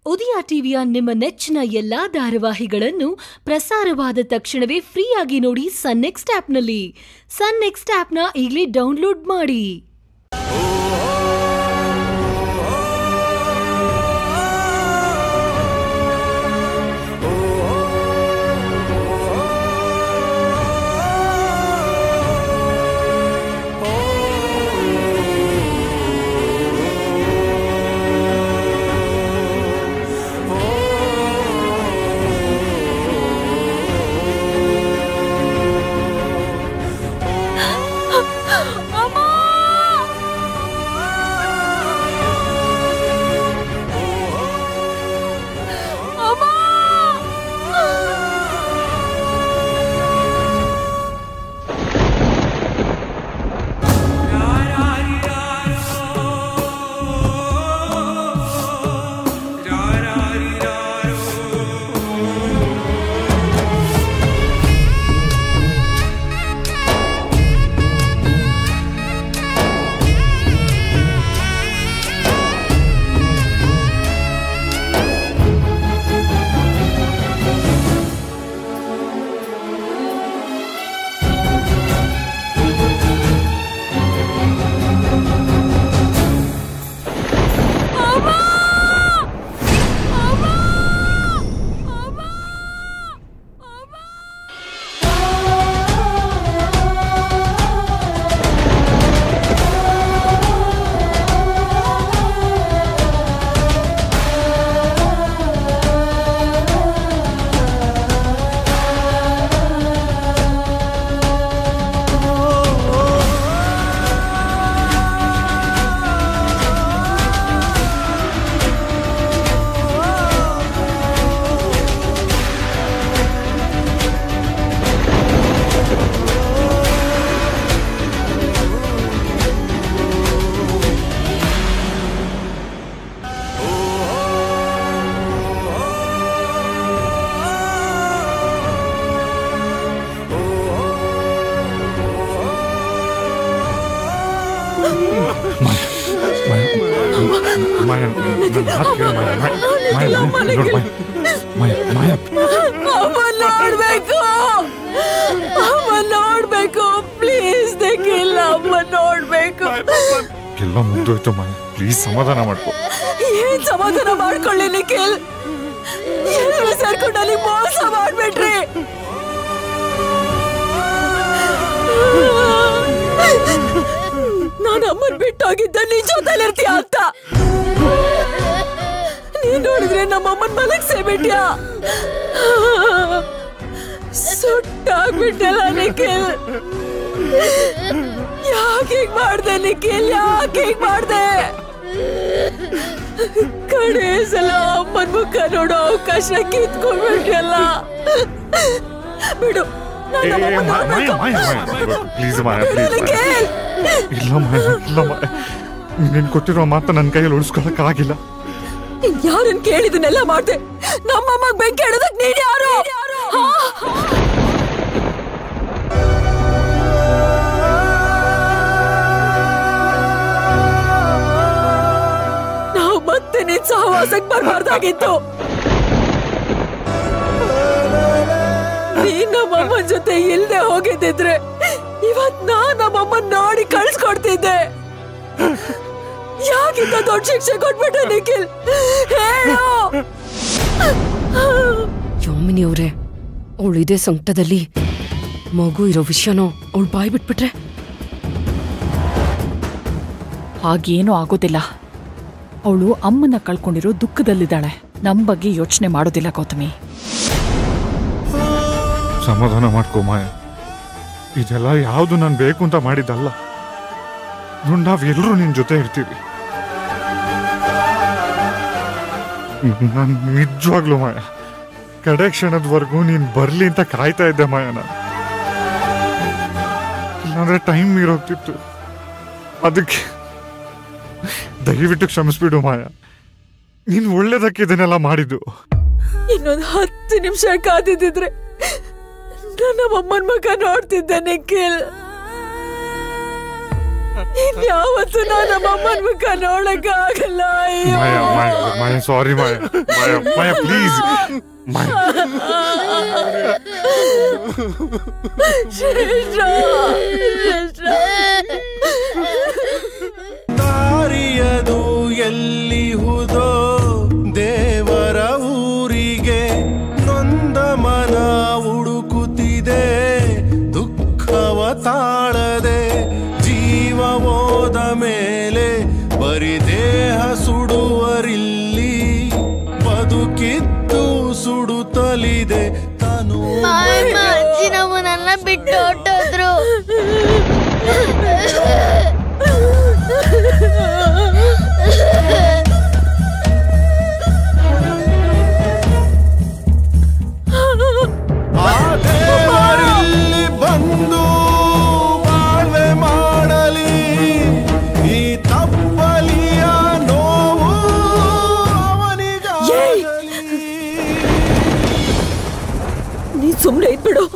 ಉದಯ ಟಿವಿಯ ನಿಮ್ಮ ನೆಚ್ಚಿನ ಎಲ್ಲಾ ಧಾರಾವಾಹಿಗಳನ್ನು ಪ್ರಸಾರವಾದ ತಕ್ಷಣವೇ ಫ್ರೀಯಾಗಿ ನೋಡಿ ಸನ್ ನೆಕ್ಸ್ಟ್ ಆಪ್ನಲ್ಲಿ ಸನ್ ನೆಕ್ಸ್ಟ್ ಆಪ್ನ ಈಗಲೇ ಡೌನ್ಲೋಡ್ ಮಾಡಿ ಮಾಯ ನನ್ನ ಮಾತು ಕೇಳು ಮಾಯ ಮಾಯ ಮಾಯ ನೋಡು ಮಾಯ ಮಾಯ ಮಾಯ ಅಮ್ಮ ನೋಡ್ಬೇಕು ಅಮ್ಮ ನೋಡ್ಬೇಕು ಪ್ಲೀಸ್ ನಿಖಿಲ್ ಅಮ್ಮ ನೋಡ್ಬೇಕು ಎಲ್ಲ ಮುಗ್ದೋಯ್ತು ಮಾಯ ಪ್ಲೀಸ್ ಸಮಾಧಾನ ಮಾಡ್ಕೊ ಏನ್ ಸಮಾಧಾನ ಮಾಡ್ಕೊಳ್ಳಿ ನಿಖಿಲ್ ಎಲ್ಲರೂ ಸೇರ್ಕೊಂಡು ಅಲ್ಲಿ ಮೋಸ ಮಾಡ್ಬಿಟ್ರಿ ನಾನು ಅಮ್ಮನ್ ಬಿಟ್ಟೋಗಿದ್ದ ನಿನ್ ಜೊತೆಲಿರ್ತೀಯ ಅಂತ ನೀನ್ ನೋಡಿದ್ರೆ ನಮ್ಮ ಅಮ್ಮನ್ ಮಲಗ್ಸೇ ಬಿಟ್ಯಾ ಸುಟ್ಟಾಗ್ಬಿಟ್ಟಲ್ಲ ನಿಖಿಲ್ ಯಾಕೆ ಹೀಗ್ ಮಾಡ್ದೆ ನಿಖಿಲ್ ಯಾಕೆ ಹೀಗ್ ಮಾಡ್ದೆ ಕಡೆ ಸಲ ಅಮ್ಮನ್ ಮುಖ ನೋಡೋ ಅವಕಾಶ ಕಿತ್ಕೊಂಡ್ಬಿಟ್ಯಲ್ಲ ಬಿಡು ನಾನ್ ಏ, ನಮ್ಮ ಏ, ಅಮ್ಮನ್ ಮಾಯ ಮಾಯ ನೋಡ್ಬೇಕು. ಮಾಯ ಮಾಯ ಪ್ಲೀಸ್ ಮಾಯ ಬಿಡು ಪ್ಲೀಸ್ ನಿಖಿಲ್ ಇಲ್ಲ ಮಾಯ ಇಲ್ಲ ಮಾಯ ನೀನ್ ಕೊಟ್ಟಿರೋ ಮಾತ ನನ್ನ ಕೈಯಲ್ಲಿ ಉಳಿಸ್ಕೊಳಕ್ ಆಗಿಲ್ಲ ನೀನ್ ಯಾರನ್ ಕೇಳಿದನ್ನೆಲ್ಲ ಮಾಡ್ದೆ ನಮ್ಮಮ್ಮಗ್ ಬೆಂಕಿ ಇಡೋದಕ್ ನೀನ್ ಯಾರು ಹಾ? ನಾವು ಮತ್ತೆ ನಿನ್ ಸಹವಾಸಕ್ ಬರ್ಬಾರ್ದಾಗಿತ್ತು ನೀನ್ ನಮ್ಮಮ್ಮನ್ ಜೊತೆ ಇಲ್ದೆ ಹೋಗಿದ್ದಿದ್ರೆ ಇವತ್ ನಾನ್ ನಮ್ಮಮ್ಮನ್ ನೋಡಿ ಕಳ್ಸ್ಕೊಡ್ತಿದ್ದೆ ಯಾಕಿಂತ ದೊಡ್ಡ ಶಿಕ್ಷೆ ಕೊಟ್ಬಿಟ್ಟ ನಿಖಿಲ್ ಹೇಳು ಯೋಮಿನಿ ಅವ್ರೆ ಅವಳು ಇದೇ ಸಂಕಟದಲ್ಲಿ ಮಗು ಇರೋ ವಿಷಯನೋ ಅವಳು ಬಾಯ್ ಬಿಟ್ಬಿಟ್ರೆ ಹಾಗೇನೂ ಆಗೋದಿಲ್ಲ ಅವಳು ಅಮ್ಮನ ಕಳ್ಕೊಂಡಿರೋ ದುಃಖದಲ್ಲಿದ್ದಾಳೆ ನಮ್ ಬಗ್ಗೆ ಯೋಚನೆ ಮಾಡೋದಿಲ್ಲ ಗೌತಮಿ ಸಮಾಧಾನ ಮಾಡ್ಕೊ ಮಾಯ ಇದೆಲ್ಲ ಯಾವುದು ನಾನು ಬೇಕು ಅಂತ ಮಾಡಿದ್ದಲ್ಲ ನೋಡ್ ನಾವೆಲ್ಲರೂ ನಿನ್ ಜೊತೆ ಇರ್ತೀವಿ ನಾನು ನಿಜವಾಗ್ಲು ಮಾಯ ಕಡೆ ಕ್ಷಣದವರೆಗೂ ನೀನ್ ಬರ್ಲಿ ಅಂತ ಕಾಯ್ತಾ ಇದ್ದೆ ಮಾಯ ನಾನು ಇಲ್ಲಾಂದ್ರೆ ಟೈಮ್ ಮೀರೋಗ್ತಿತ್ತು ಅದಕ್ಕೆ ದಯವಿಟ್ಟು ಕ್ಷಮಿಸ್ಬಿಡು ಮಾಯ ನೀನ್ ಒಳ್ಳೇದಕ್ಕೆ ಇದನ್ನೆಲ್ಲ ಮಾಡಿದ್ದು ಇನ್ನೊಂದ್ ಹತ್ತು ನಿಮಿಷ ಕಾದಿದ್ದಿದ್ರೆ ನನ್ನ ಅಮ್ಮನ್ ಮಗ ನೋಡ್ತಿದ್ದೆ ನಿಖಿಲ್ ಇನ್ಯಾವತ್ತು ನಾನು ನಮ್ಮ ಅಮ್ಮನ ಮುಖ ನೋಡಕ್ ಆಗಲ್ಲ ಅಯ್ಯೋ ಮಾಯ ಮಾಯ ಮಾಯ ಸಾರಿ ಮಾಯ ಮಾಯ ಮಾಯ ಪ್ಲೀಸ್ ಮಾಯ ಶ್ರೇಷ್ಠ ಶ್ರೇಷ್ಠ ದಾರಿಯದು ಎಲ್ಲಿಹುದೋ ದೇವರ ಊರಿಗೆ ನೊಂದ ಮನ ಹುಡುಕುತ್ತಿದೆ ದುಃಖವ ತಾಳದೆ ಜೀವ ಹೋದ ಮೇಲೆ ಬರಿ ದೇಹ ಸುಡುವರಿಲ್ಲಿ ಬದುಕಿದ್ದು ಸುಡುತ್ತಲಿದೆ ತನು ಮಾಯಮ್ಮ ಅಜ್ಜಿ ನಮ್ಮನ್ನೆಲ್ಲ ಬಿಟ್ಟು ಹೊಟ್ಟೋದ್ರು ಆ ದೇವರಿಲ್ಲಿ ಬಂದು ಬಾಳ್ವೆ ಮಾಡಲಿ ಈ ತಪ್ಪಲಿಯ ನೋವು ಅವನಿಗಾಗಲಿ ನೀ ಸುಮ್ನೆ ಇದ್ಬಿಡು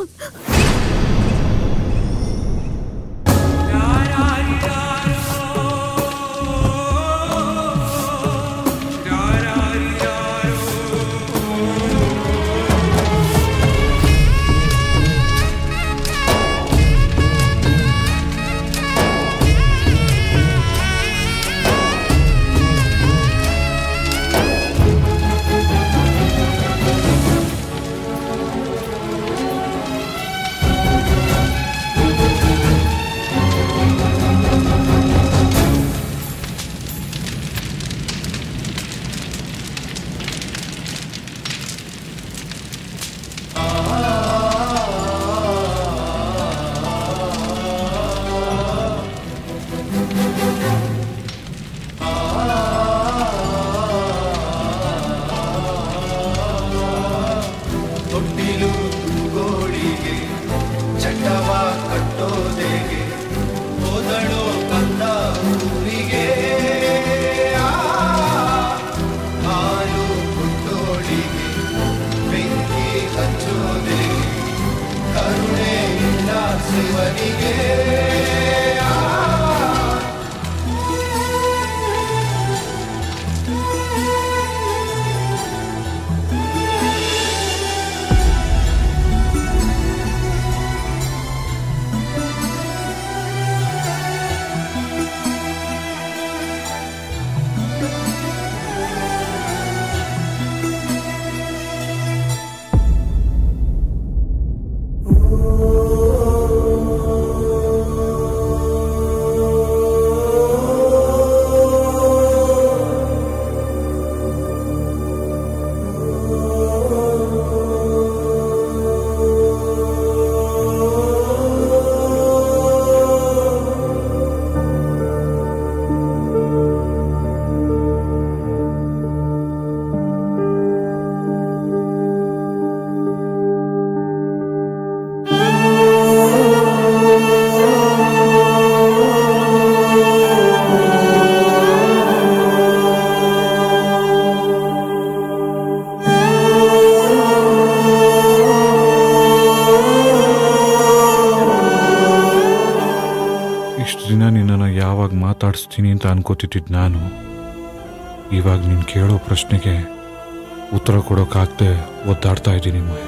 ತೊಟ್ಟಿಲು ಗೋಳಿಗೆ ಚಟ್ಟವ ಕಟ್ಟೋದೆಗೆ ಹೋದಳು ಕಂದ ಊರಿಗೆ ಆ, ಹಾಲು ಹುಟ್ಟೋಳಿಗೆ ಬೆಂಕಿ ಹಚ್ಚೋದೆಗೆ ಕರುಣೆ ಇಲ್ಲ ಶಿವನಿಗೆ ಆ, ಇಷ್ಟು ದಿನ ನಿನ್ನನ್ನು ಯಾವಾಗ ಮಾತಾಡಿಸ್ತೀನಿ ಅಂತ ಅನ್ಕೋತಿದ್ದಿದ್ದು ನಾನು ಇವಾಗ ನೀನು ಕೇಳೋ ಪ್ರಶ್ನೆಗೆ ಉತ್ತರ ಕೊಡೋಕ್ಕಾಗದೆ ಒದ್ದಾಡ್ತಾ ಇದ್ದೀನಿ ಮಾಯ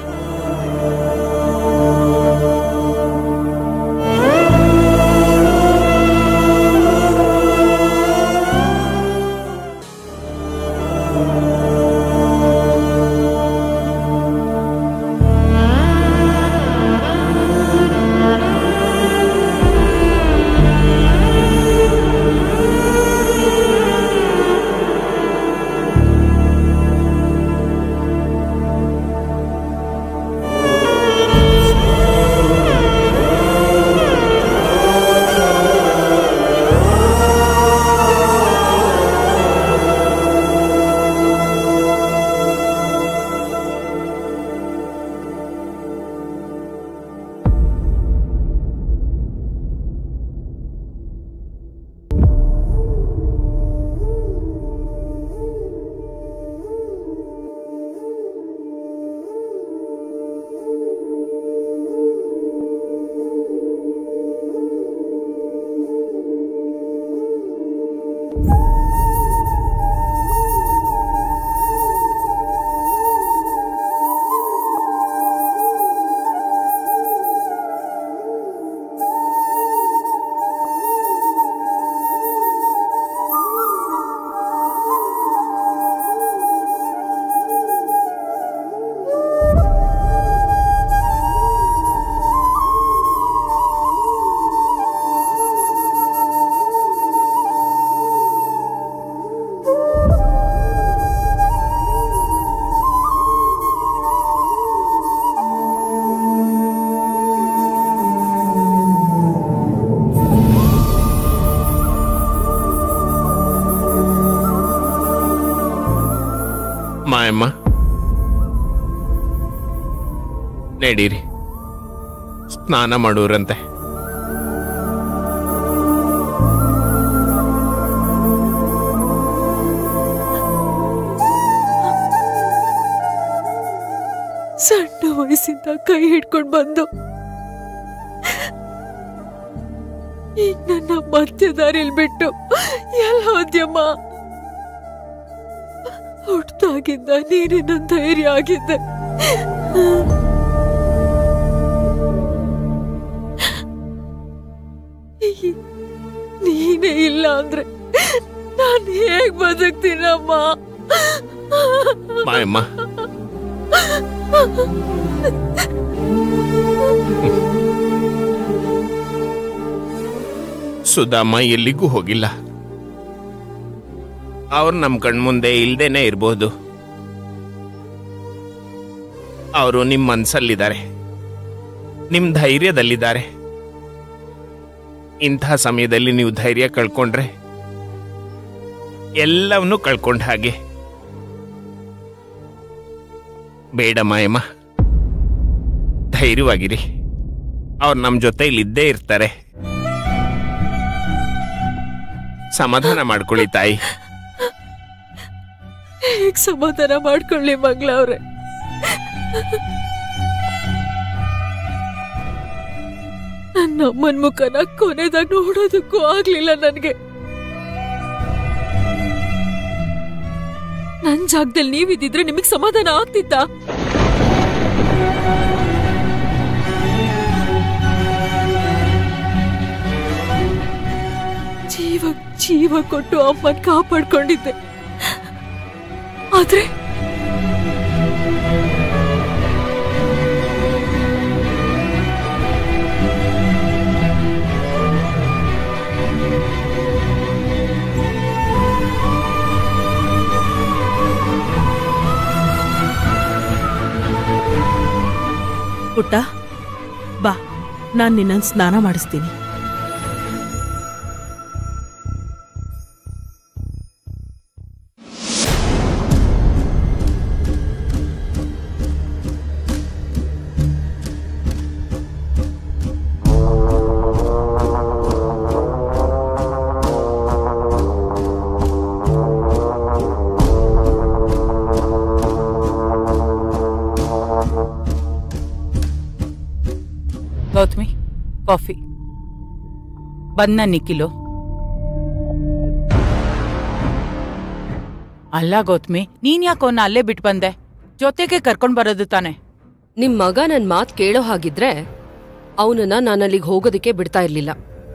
ಮಾಯಮ್ಮ ನಡೀರಿ ಸ್ನಾನ ಮಾಡೋರಂತೆ ಸಣ್ಣ ವಯಸ್ಸಿಂದ ಕೈ ಹಿಡ್ಕೊಂಡು ಬಂದು ಈಗ ನನ್ನ ಮತ್ತೆ ದಾರಿಲ್ ಬಿಟ್ಟು ಎಲ್ಲ ಹೋದ್ಯಮ್ಮ ಹುಟ್ಟಾಗಿದ್ದ ನೀನೇ ನನ್ನ ಧೈರ್ಯ ಆಗಿದ್ದೆ ಈ- ನೀನೇ ಇಲ್ಲ ಅಂದ್ರೆ ನಾನು ಹೇಗ್ ಬದುಕ್ತೀನಮ್ಮ ಮಾಯಮ್ಮ ಸುಧಾಮ ಎಲ್ಲಿಗೂ ಹೋಗಿಲ್ಲ ಅವ್ರು ನಮ್ಮ ಕಣ್ಮುಂದೆ ಇಲ್ದೇನೆ ಇರ್ಬೋದು ಅವರು ನಿಮ್ಮ ಮನ್ಸಲ್ಲಿದ್ದಾರೆ ನಿಮ್ಮ ಧೈರ್ಯದಲ್ಲಿದ್ದಾರೆ ಇಂಥ ಸಮಯದಲ್ಲಿ ನೀವು ಧೈರ್ಯ ಕಳ್ಕೊಂಡ್ರೆ ಎಲ್ಲವನ್ನೂ ಕಳ್ಕೊಂಡ ಹಾಗೆ ಬೇಡ ಮಾಯಮ್ಮ ಧೈರ್ಯವಾಗಿರಿ ಅವ್ರು ನಮ್ಮ ಜೊತೆ ಇಲ್ಲಿದ್ದೇ ಇರ್ತಾರೆ ಸಮಾಧಾನ ಮಾಡ್ಕೊಳ್ಳಿ ತಾಯಿ ಹೇಗ್ ಸಮಾಧಾನ ಮಾಡ್ಕೊಳ್ಳಿ ಮಗ್ಳವ್ರೆ ನನ್ನ ಅಮ್ಮನ ಮುಖನ ಕೊನೆದಾಗ ನೋಡೋದಕ್ಕೂ ಆಗ್ಲಿಲ್ಲ ನನ್ಗೆ ನನ್ ಜಾಗದಲ್ಲಿ ನೀವಿದ್ದಿದ್ರೆ ನಿಮಗ್ ಸಮಾಧಾನ ಆಗ್ತಿತ್ತಾ ಜೀವ ಜೀವ ಕೊಟ್ಟು ಅಮ್ಮನ್ ಕಾಪಾಡ್ಕೊಂಡಿದ್ದೆ ಆದ್ರೆ ಪುಟ್ಟ ಬಾ ನಾನು ನಿನ್ನನ್ನು ಸ್ನಾನ ಮಾಡಿಸ್ತೀನಿ ಗೌತಮಿ ಕಾಫಿ ಬಂದ ನಿಖಿಲು ಅಲ್ಲ ಗೌತಮಿ ನೀನ್ ಯಾಕೆ ಅವನ್ನ ಅಲ್ಲೇ ಬಿಟ್ಟು ಬಂದೆ ಜೊತೆಗೆ ಕರ್ಕೊಂಡ್ ಬರೋದು ತಾನೆ ನಿಮ್ ಮಗ ನನ್ ಮಾತ್ ಕೇಳೋ ಹಾಗಿದ್ರೆ ಅವನನ್ನ ನಾನು ಅಲ್ಲಿಗೆ ಹೋಗೋದಕ್ಕೆ ಬಿಡ್ತಾ ಇರ್ಲಿಲ್ಲ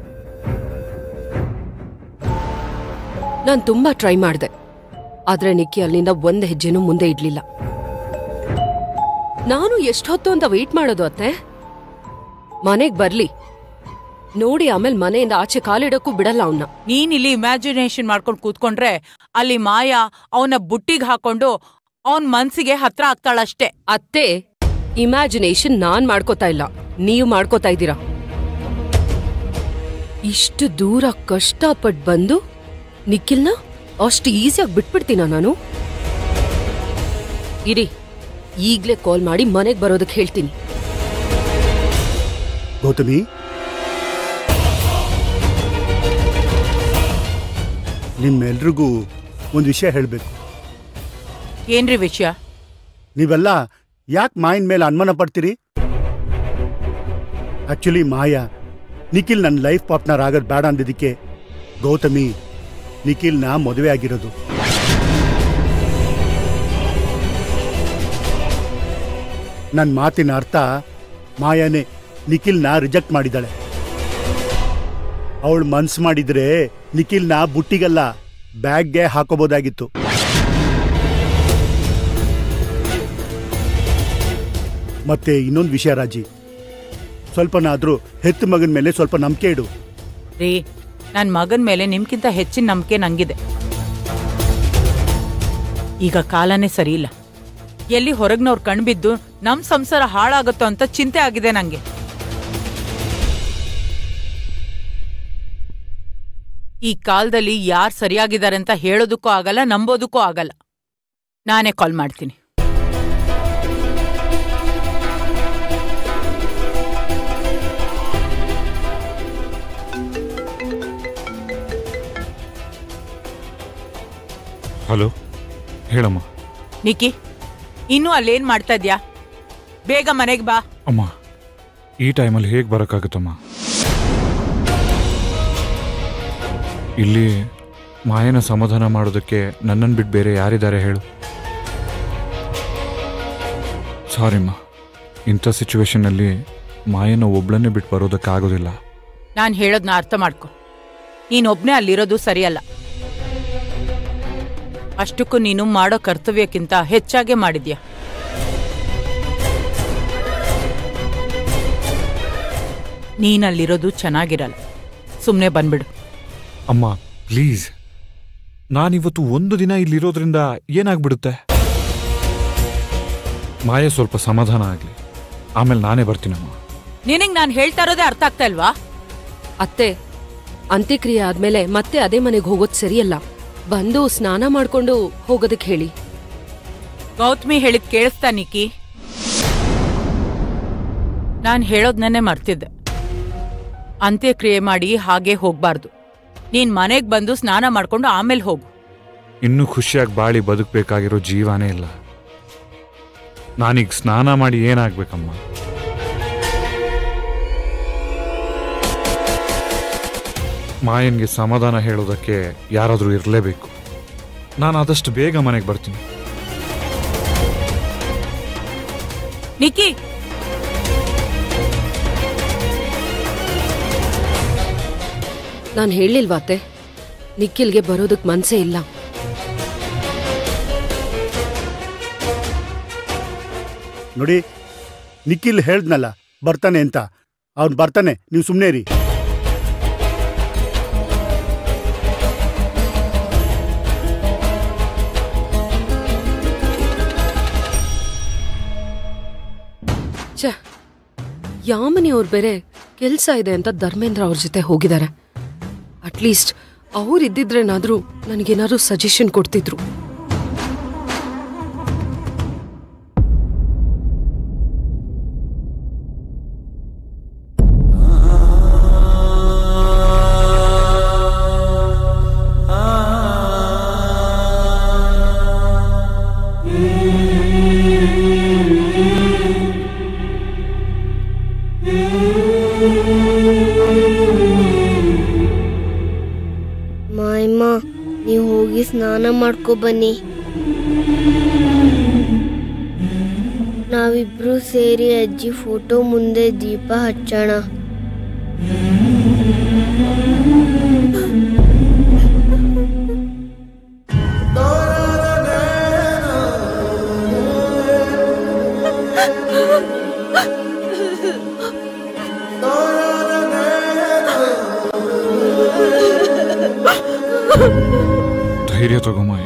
ನಾನ್ ತುಂಬಾ ಟ್ರೈ ಮಾಡ್ದೆ ಆದ್ರೆ ನಿಕ್ಕಿ ಅಲ್ಲಿಂದ ಒಂದ್ ಹೆಜ್ಜೆನೂ ಮುಂದೆ ಇಡ್ಲಿಲ್ಲ ನಾನು ಎಷ್ಟೊತ್ತು ಅಂತ ವೆಯ್ಟ್ ಮಾಡೋದು ಅತ್ತೆ ಮನೆಗ್ ಬರ್ಲಿ ನೋಡಿ ಆಮೇಲೆ ಮನೆಯಿಂದ ಆಚೆ ಕಾಲಿಡಕ್ಕೂ ಬಿಡಲ್ಲ ಅವನ್ನ ನೀನ್ ಇಲ್ಲಿ ಇಮ್ಯಾಜಿನೇಷನ್ ಮಾಡ್ಕೊಂಡು ಕೂತ್ಕೊಂಡ್ರೆ ಅಲ್ಲಿ ಮಾಯಾ ಅವನ ಬುಟ್ಟಿಗೆ ಹಾಕೊಂಡು ಅವನ್ ಮನ್ಸಿಗೆ ಹತ್ರ ಆಗ್ತಾಳಷ್ಟೇ ಅತ್ತೆ ಇಮ್ಯಾಜಿನೇಷನ್ ನಾನ್ ಮಾಡ್ಕೋತಾ ಇಲ್ಲ ನೀವು ಮಾಡ್ಕೋತಾ ಇದ್ದೀರಾ ಇಷ್ಟು ದೂರ ಕಷ್ಟಪಟ್ಟು ಬಂದು ನಿಖಿಲ್ನ ಅಷ್ಟು ಈಸಿಯಾಗಿ ಬಿಟ್ಬಿಡ್ತೀನ ನಾನು ಇರಿ ಈಗ್ಲೇ ಕಾಲ್ ಮಾಡಿ ಮನೆಗ್ ಬರೋದಕ್ಕೆ ಹೇಳ್ತೀನಿ ಗೌತಮಿ ನಿಮ್ಮೆಲ್ರಿಗೂ ಒಂದು ವಿಷಯ ಹೇಳಬೇಕು ಏನ್ರಿ ವಿಷಯ ನೀವೆಲ್ಲ ಯಾಕೆ ಮಾಯಿನ ಮೇಲೆ ಅನುಮಾನ ಪಡ್ತೀರಿ ಆಕ್ಚುಲಿ ಮಾಯಾ ನಿಖಿಲ್ ನನ್ನ ಲೈಫ್ ಪಾರ್ಟ್ನರ್ ಆಗೋದು ಬೇಡ ಅಂದಿದ್ದಕ್ಕೆ ಗೌತಮಿ ನಿಖಿಲ್ನ ಮದುವೆ ಆಗಿರೋದು ನನ್ನ ಮಾತಿನ ಅರ್ಥ ಮಾಯಾನೇ ನಿಖಿಲ್ನ ರಿಜೆಕ್ಟ್ ಮಾಡಿದ್ದಾಳೆ ಅವಳು ಮನ್ಸು ಮಾಡಿದ್ರೆ ನಿಖಿಲ್ನ ಬುಟ್ಟಿಗಲ್ಲ ಬ್ಯಾಗ್ಗೆ ಹಾಕೋಬೋದಾಗಿತ್ತು ಮತ್ತೆ ಇನ್ನೊಂದು ವಿಷಯ ರಾಜಿ ಸ್ವಲ್ಪನಾದ್ರೂ ಹೆತ್ತು ಮಗನ ಮೇಲೆ ಸ್ವಲ್ಪ ನಂಬಿಕೆ ಇಡು ರೀ ನನ್ ಮಗನ್ ಮೇಲೆ ನಿಮ್ಗಿಂತ ಹೆಚ್ಚಿನ ನಂಬಿಕೆ ನಂಗಿದೆ ಈಗ ಕಾಲನೇ ಸರಿ ಇಲ್ಲ ಎಲ್ಲಿ ಹೊರಗ್ನವ್ರು ಕಣ್ಬಿದ್ದು ನಮ್ ಸಂಸಾರ ಹಾಳಾಗುತ್ತೋ ಅಂತ ಚಿಂತೆ ಆಗಿದೆ ನಂಗೆ ಈ ಕಾಲದಲ್ಲಿ ಯಾರ್ ಸರಿಯಾಗಿದ್ದಾರೆ ಅಂತ ಹೇಳೋದಕ್ಕೂ ಆಗಲ್ಲ ನಂಬೋದಕ್ಕೂ ಆಗಲ್ಲ ನಾನೇ ಕಾಲ್ ಮಾಡ್ತೀನಿ ಹಲೋ ಹೇಳಮ್ಮ ನಿಕ್ಕಿ ಇನ್ನೂ ಅಲ್ಲೇನ್ ಮಾಡ್ತಾ ಇದ್ಯಾ ಬೇಗ ಮನೆಗೆ ಬಾ ಅಮ್ಮ ಈ ಟೈಮಲ್ಲಿ ಹೇಗೆ ಬರೋಕ್ಕಾಗುತ್ತಮ್ಮ ಇಲ್ಲಿ ಮಾಯನ ಸಮಾಧಾನ ಮಾಡೋದಕ್ಕೆ ನನ್ನನ್ನು ಬಿಟ್ಟು ಬೇರೆ ಯಾರಿದ್ದಾರೆ ಹೇಳು ಸಾರಿಮ್ಮ ಇಂಥ ಸಿಚುವೇಶನ್ನಲ್ಲಿ ಮಾಯನ ಒಬ್ಳನ್ನೇ ಬಿಟ್ಟು ಬರೋದಕ್ಕಾಗೋದಿಲ್ಲ ನಾನು ಹೇಳೋದ್ನ ಅರ್ಥ ಮಾಡ್ಕೊ ನೀನೊಬ್ನೇ ಅಲ್ಲಿರೋದು ಸರಿಯಲ್ಲ ಅಷ್ಟಕ್ಕೂ ನೀನು ಮಾಡೋ ಕರ್ತವ್ಯಕ್ಕಿಂತ ಹೆಚ್ಚಾಗೆ ಮಾಡಿದ್ಯಾ ನೀನಲ್ಲಿರೋದು ಚೆನ್ನಾಗಿರಲ್ಲ ಸುಮ್ಮನೆ ಬಂದ್ಬಿಡು ಅಮ್ಮ ಪ್ಲೀಸ್ ನಾನಿವತ್ತು ಒಂದು ದಿನ ಇಲ್ಲಿರೋದ್ರಿಂದ ಏನಾಗ್ಬಿಡುತ್ತೆ ಮಾಯ ಸ್ವಲ್ಪ ಸಮಾಧಾನ ಆಗಲಿ ಆಮೇಲೆ ನಾನೇ ಬರ್ತೀನಮ್ಮ ನಿನಗ್ ನಾನು ಹೇಳ್ತಾ ಇರೋದೇ ಅರ್ಥ ಆಗ್ತಾ ಇಲ್ವಾ ಅತ್ತೆ ಅಂತ್ಯಕ್ರಿಯೆ ಆದ್ಮೇಲೆ ಮತ್ತೆ ಅದೇ ಮನೆಗೆ ಹೋಗೋದ್ ಸರಿಯಲ್ಲ ಬಂದು ಸ್ನಾನ ಮಾಡ್ಕೊಂಡು ಹೋಗೋದಕ್ಕೆ ಹೇಳಿ ಗೌತಮಿ ಹೇಳಿದ್ ಕೇಳಿಸ್ತಾ ನಿಕ್ಕಿ ನಾನು ಹೇಳೋದ್ನನ್ನೇ ಮರ್ತಿದ್ದೆ ಅಂತ್ಯಕ್ರಿಯೆ ಮಾಡಿ ಹಾಗೆ ಹೋಗ್ಬಾರ್ದು ನೀನ್ ಮನೆಗ್ ಬಂದು ಸ್ನಾನ ಮಾಡ್ಕೊಂಡು ಆಮೇಲೆ ಹೋಗು ಇನ್ನೂ ಖುಷಿಯಾಗಿ ಬಾಳಿ ಬದುಕಬೇಕಾಗಿರೋ ಜೀವನೇ ಇಲ್ಲ ನಾನೀಗ ಸ್ನಾನ ಮಾಡಿ ಏನಾಗ್ಬೇಕಮ್ಮ ಮಾಯನ್ಗೆ ಸಮಾಧಾನ ಹೇಳೋದಕ್ಕೆ ಯಾರಾದರೂ ಇರಲೇಬೇಕು ನಾನು ಆದಷ್ಟು ಬೇಗ ಮನೆಗೆ ಬರ್ತೀನಿ ನಿಕ್ಕಿ ನಾನು ಹೇಳಿಲ್ವಾ ಅತ್ತೆ ನಿಖಿಲ್ಗೆ ಬರೋದಕ್ ಮನ್ಸೇ ಇಲ್ಲ ನೋಡಿ ನಿಖಿಲ್ ಹೇಳ್ದ್ನಲ್ಲ ಬರ್ತಾನೆ ಅಂತ ಅವ್ನು ಬರ್ತಾನೆ ನೀವು ಸುಮ್ಮನೆ ರೀ ಛೆ ಯಾಮನಿ ಅವ್ರು ಬೇರೆ ಕೆಲ್ಸ ಇದೆ ಅಂತ ಧರ್ಮೇಂದ್ರ ಅವ್ರ ಜೊತೆ ಹೋಗಿದ್ದಾರೆ ಅಟ್ಲೀಸ್ಟ್ ಅವ್ರು ಇದ್ದಿದ್ರೇನಾದ್ರೂ ನನಗೇನಾದ್ರೂ ಸಜೆಷನ್ ಕೊಡ್ತಿದ್ರು ಮಾಯಮ್ಮ ನೀವು ಹೋಗಿ ಸ್ನಾನ ಮಾಡ್ಕೊ ಬನ್ನಿ ನಾವಿಬ್ರು ಸೇರಿ ಅಜ್ಜಿ ಫೋಟೋ ಮುಂದೆ ದೀಪ ಹಚ್ಚೋಣ ಧೈರ್ಯ ತಗೋ ಮಾಯ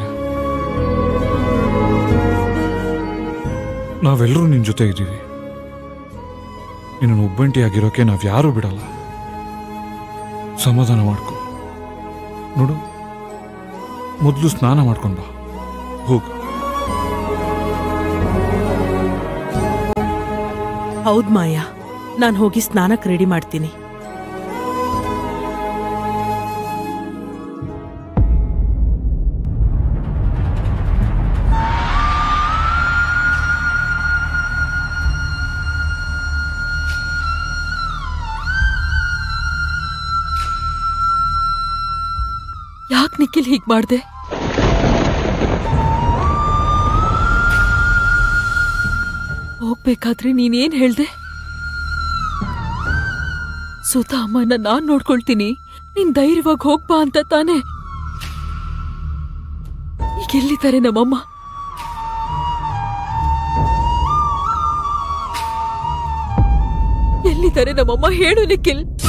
ನಾವೆಲ್ಲರೂ ನಿನ್ನ ಜೊತೆ ಇದ್ದೀವಿ ನಿನ್ನನ್ನು ಒಬ್ಬಂಟಿಯಾಗಿರೋಕೆ ನಾವು ಯಾರೂ ಬಿಡಲ್ಲ ಸಮಾಧಾನ ಮಾಡ್ಕೊ ನೋಡು ಮೊದಲು ಸ್ನಾನ ಮಾಡ್ಕೊಂಡು ಬಾ ಹೋಗು ಹೌದ್ ಮಾಯಾ ನಾನು ಹೋಗಿ ಸ್ನಾನಕ್ಕೆ ರೆಡಿ ಮಾಡ್ತೀನಿ ಯಾಕೆ ನಿಖಿಲ್ ಹೀಗ್ ಮಾಡ್ದೆ ಹೋಗ್ಬೇಕಾದ್ರೆ ನೀನೇನ್ ಹೇಳ್ದೆ ಸುತ ಅಮ್ಮನ ನಾನ್ ನೋಡ್ಕೊಳ್ತೀನಿ ನೀನ್ ಧೈರ್ಯವಾಗಿ ಹೋಗ್ಬಾ ಅಂತ ತಾನೆ ಈಗ ಎಲ್ಲಿದ್ದಾರೆ ನಮ್ಮಮ್ಮ ಎಲ್ಲಿದ್ದಾರೆ ನಮ್ಮಮ್ಮ ಹೇಳು ನಿಖಿಲ್